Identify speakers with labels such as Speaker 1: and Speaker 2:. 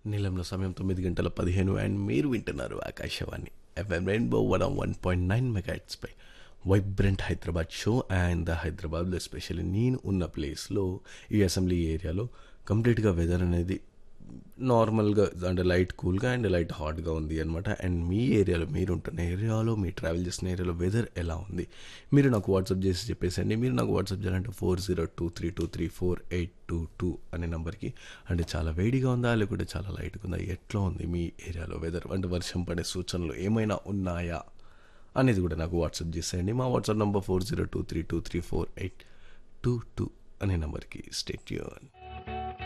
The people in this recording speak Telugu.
Speaker 1: నీలంలో సమయం తొమ్మిది గంటల పదిహేను అండ్ మీరు వింటున్నారు Akashvani FM rainbow one one point nine మెగాట్స్పై vibrant Hyderabad show and the హైదరాబాద్లో ఎస్పెషల్లీ నేను ఉన్న ప్లేస్లో ఈ అసెంబ్లీ ఏరియాలో కంప్లీట్గా వెదర్ అనేది నార్మల్గా అంటే లైట్ కూల్గా అండ్ లైట్ హాట్గా ఉంది అనమాట అండ్ మీ ఏరియాలో మీరు ఉంటున్న ఏరియాలో మీరు ట్రావెల్ చేసిన ఏరియాలో వెదర్ ఎలా ఉంది మీరు నాకు వాట్సాప్ చేసి చెప్పేసండి మీరు నాకు వాట్సాప్ చేయాలంటే four zero two three two three four eight two two అనే నెంబర్కి అంటే చాలా వేడిగా ఉందా లేకుంటే చాలా లైట్గా ఉందా ఎట్లా ఉంది మీ ఏరియాలో వెదర్ అంటే వర్షం పడే సూచనలు ఏమైనా ఉన్నాయా అనేది కూడా నాకు వాట్సాప్ చేసేయండి మా WhatsApp number four zero two three two three four eight two two అనే నెంబర్కి స్టేట్ యూన్